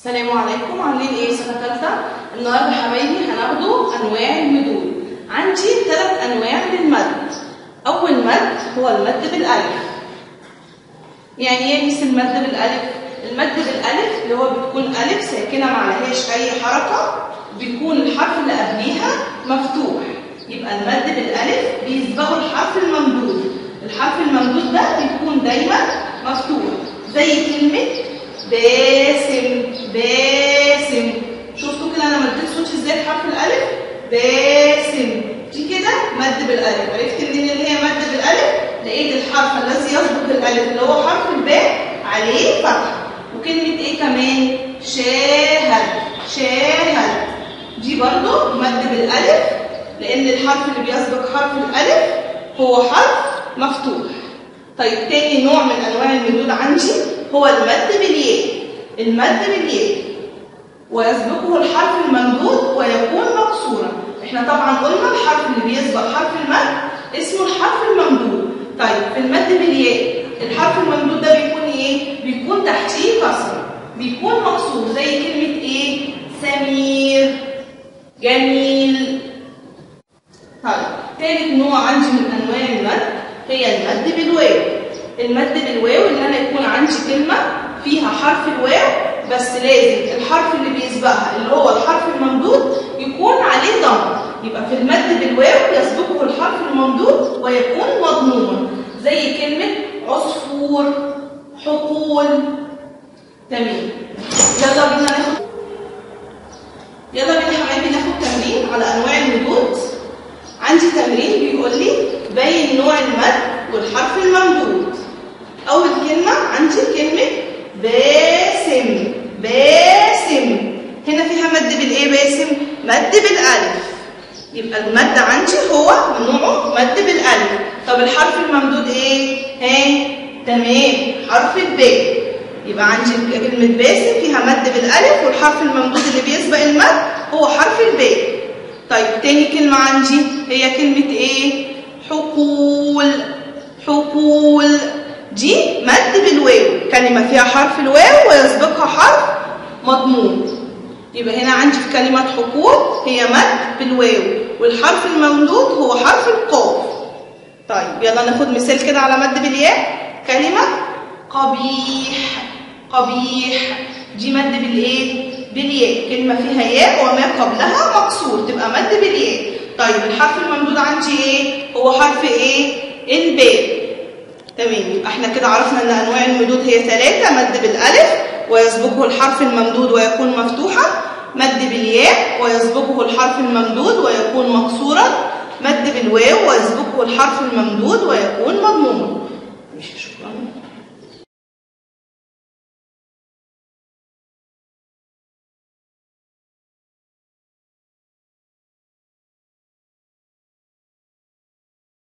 السلام عليكم عاملين ايه سنه ثالثه النهارده حبايبي هناخدوا انواع المدود عندي ثلاث انواع للمد اول مد هو المد بالالف يعني ايه مثل المد بالالف المد بالالف اللي هو بتكون الف ساكنه ما عليهاش اي حركه بيكون الحرف اللي قبليها مفتوح يبقى المد بالالف بيسبقه الحرف الممدود الحرف الممدود ده بيكون دايما مفتوح زي كلمه باسم باسم شفتوا كده انا مديت صوتي ازاي في حرف الالف باسم دي كده مد بالالف عرفت منين اللي هي مد بالالف لقيت الحرف الذي يسبق الالف اللي هو حرف الباء عليه فتحه وكلمه ايه كمان شاهد شاهد دي برضو مد بالالف لان الحرف اللي بيسبق حرف الالف هو حرف مفتوح طيب تاني نوع من انواع المدود عندي هو المد بالياء المد بالياء ويسبقه الحرف الممدود ويكون مكسورا احنا طبعا قلنا الحرف اللي بيسبق حرف المد اسمه الحرف الممدود طيب في المد بالياء الحرف الممدود ده بيكون ايه بيكون تحتيه كسره بيكون مكسور زي كلمه ايه سمير جميل طيب ثالث نوع عندي من انواع المد هي المد بالواو المد بالواو ان انا يكون عندي كلمه فيها حرف الواو بس لازم الحرف اللي بيسبقها اللي هو الحرف الممدود يكون عليه ضم يبقى في المد بالواو يسبقه الحرف الممدود ويكون مضموما زي كلمه عصفور حقول تمام يلا بينا ناخد يلا بينا حبايبي ناخد تمرين على انواع المدود عندي تمرين بيقول لي بين نوع المد والحرف الممدود أول كلمة عندي كلمة باسم باسم هنا فيها مد بالإيه باسم؟ مد بالألف يبقى المد عندي هو نوعه مد بالألف طب الحرف الممدود إيه؟ ها تمام حرف الباء يبقى عندي كلمة باسم فيها مد بالألف والحرف الممدود اللي بيسبق المد هو حرف الباء طيب تاني كلمة عندي هي كلمة إيه؟ حقول حقول دي مد بالواو كلمة فيها حرف الواو ويسبقها حرف مضموم يبقى هنا عندي في كلمة حقول هي مد بالواو والحرف الممدود هو حرف القاف طيب يلا ناخد مثال كده على مد بالياء كلمة قبيح قبيح دي مد بالايه بالياء كلمة فيها ياء وما قبلها مكسور تبقى مد بالياء طيب الحرف الممدود عندي ايه هو حرف ايه الباء تمام يبقى احنا كده عرفنا ان انواع المدود هي ثلاثة مد بالالف ويسبقه الحرف الممدود ويكون مفتوحا مد بالياء ويسبقه الحرف الممدود ويكون مكسورا مد بالواو ويسبقه الحرف الممدود ويكون مضموما ماشي شكرا